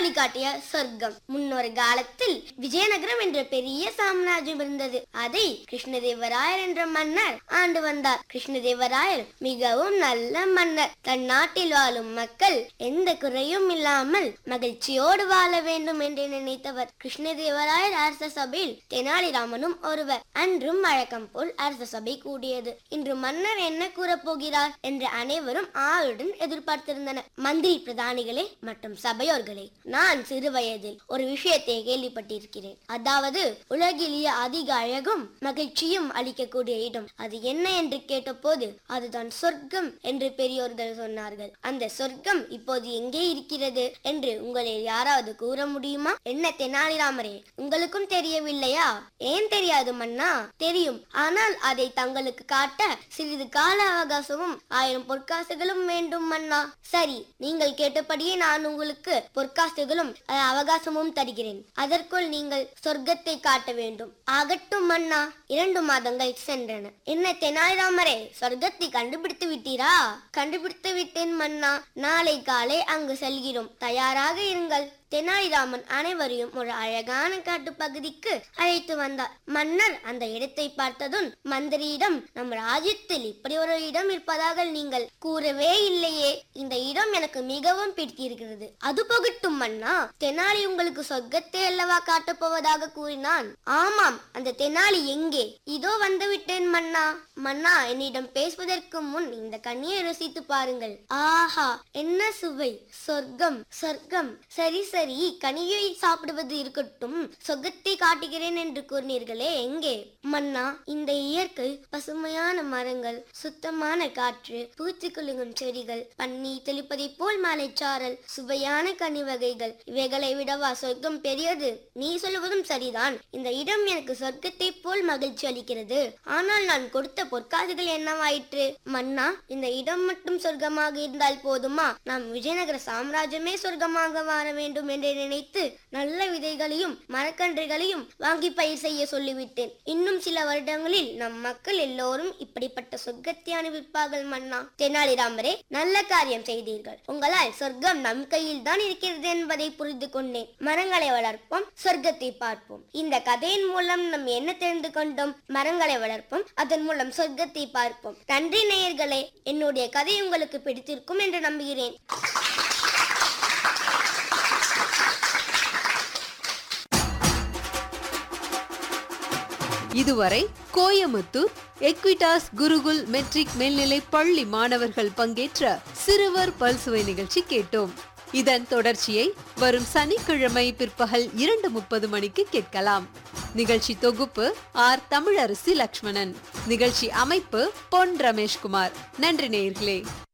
வழிகாட்டிய சொர்க்கம் முன்னொரு காலத்தில் விஜயநகரம் என்ற பெரிய சாம்ராஜ்யம் இருந்தது அதை கிருஷ்ணதேவராயர் என்ற மன்னர் ஆண்டு வந்தார் கிருஷ்ணதேவராயர் மிகவும் நல்ல மன்னர் தன் நாட்டில் வாழும் மக்கள் எந்த குறையும் இல்லாமல் மகிழ்ச்சியோடு வாழ வேண்டும் என்று நினைத்தவர் கிருஷ்ணதேவராயர் அரச சபையில் தெனாலிராமனும் ஒருவர் அன்றும் வழக்கம் போல் அரச சபை கூடியது இன்று மன்னர் என்ன கூறப் போகிறார் என்று அனைவரும் ஆளுடன் எதிர்பார்த்திருந்தனர் மந்திரி பிரதானிகளே மற்றும் சபையோர்களே நான் சிறு வயதில் ஒரு விஷயத்தை கேள்விப்பட்டிருக்கிறேன் அதாவது உலகிலேயே அதிக அழகும் மகிழ்ச்சியும் அளிக்கக்கூடிய இடம் அது என்ன என்று கேட்டபோது அதுதான் சொர்க்கம் என்று பெரியோர்கள் சொன்னார்கள் அந்த சொர்க்கம் இப்போது எங்கே இருக்கிறது என்று உங்களில் யாராவது கூற முடியுமா என்ன தெனாலிராமரே உங்களுக்கும் தெரியவில்லையா ஏன் தெரியாது மன்னா தெரியும் ஆனால் அதை தங்களுக்கு காட்ட சிறிது கால அவகாசமும் ஆயிரம் பொற்காசுகளும் வேண்டும் மன்னா சரி நீங்கள் கேட்டபடியே நான் உங்களுக்கு பொற்காசுகளும் அஹ், அவகாசமும் தருகிறேன் அதற்குள் நீங்கள் சொர்க்கத்தை காட்ட வேண்டும் ஆகட்டும் மன்னா இரண்டு மாதங்கள் சென்றன என்ன தெனாலிராமரே சொர்க்கத்தை கண்டுபிடித்து விட்டீரா கண்டுபிடித்து விட்டேன் மன்னா நாளை காலை அங்கு செல்கிறோம் தயாராக இருங்கள் தெனாலிராமன் அனைவரையும் ஒரு அழகான காட்டு பகுதிக்கு அழைத்து வந்தார் மன்னர் அந்த இடத்தை பார்த்ததும் மந்திரியிடம் நம் ராஜ்யத்தில் இப்படி ஒரு இடம் இருப்பதாக நீங்கள் கூறவே இல்லையே இந்த இடம் எனக்கு மிகவும் பிடித்திருக்கிறது அது போகட்டும் மன்னா தெனாலி உங்களுக்கு சொர்க்கத்தை அல்லவா காட்டப் போவதாக கூறினான் ஆமாம் அந்த தெனாலி எங்கே இதோ வந்து விட்டேன் மன்னா மன்னா என்னிடம் பேசுவதற்கு முன் இந்த கண்ணியை ருசித்து பாருங்கள் ஆஹா என்ன சுவை சொர்க்கம் சொர்க்கம் சரி சரி கனியை சாப்பிடுவது இருக்கட்டும் சொர்க்கத்தை காட்டுகிறேன் என்று கூறினீர்களே எங்கே மன்னா இந்த இயற்கை பசுமையான மரங்கள் சுத்தமான காற்று பூச்சி குலுங்கும் செடிகள் பன்னி தெளிப்பதைப் போல் மலைச்சாரல் சுவையான கனி வகைகள் இவைகளை விடவா சொர்க்கம் பெரியது நீ சொல்லுவதும் சரிதான் இந்த இடம் எனக்கு சொர்க்கத்தை போல் மகிழ்ச்சி அளிக்கிறது ஆனால் நான் கொடுத்த பொற்காசுகள் என்னவாயிற்று மன்னா இந்த இடம் மட்டும் சொர்க்கமாக இருந்தால் போதுமா நாம் விஜயநகர சாம்ராஜ்யமே சொர்க்கமாக வாழ வேண்டும் என்று நினைத்து நல்ல விதைகளையும் மரக்கன்றுகளையும் வாங்கி பயிர் செய்ய சொல்லிவிட்டேன் இன்னும் சில வருடங்களில் நம் மக்கள் எல்லோரும் இப்படிப்பட்ட சொர்க்கத்தை அனுபவிப்பார்கள் மன்னா தெனாலிராமரே நல்ல காரியம் செய்தீர்கள் உங்களால் சொர்க்கம் நம் கையில் தான் இருக்கிறது என்பதை புரிந்து கொண்டேன் மரங்களை வளர்ப்போம் சொர்க்கத்தை பார்ப்போம் இந்த கதையின் மூலம் நாம் என்ன தெரிந்து கொண்டோம் மரங்களை வளர்ப்போம் அதன் மூலம் சொர்க்கத்தை பார்ப்போம் நன்றி நேயர்களே என்னுடைய கதை உங்களுக்கு பிடித்திருக்கும் என்று நம்புகிறேன் இதுவரை கோயமுத்தூர் எக்விடாஸ் குருகுல் மெட்ரிக் மேல்நிலை பள்ளி மாணவர்கள் பங்கேற்ற சிறுவர் பல்சுவை நிகழ்ச்சி கேட்டோம் இதன் தொடர்ச்சியை வரும் சனிக்கிழமை பிற்பகல் இரண்டு முப்பது மணிக்கு கேட்கலாம் நிகழ்ச்சி தொகுப்பு ஆர் தமிழரசி லக்ஷ்மணன் நிகழ்ச்சி அமைப்பு பொன் ரமேஷ்குமார் நன்றி நேயர்களே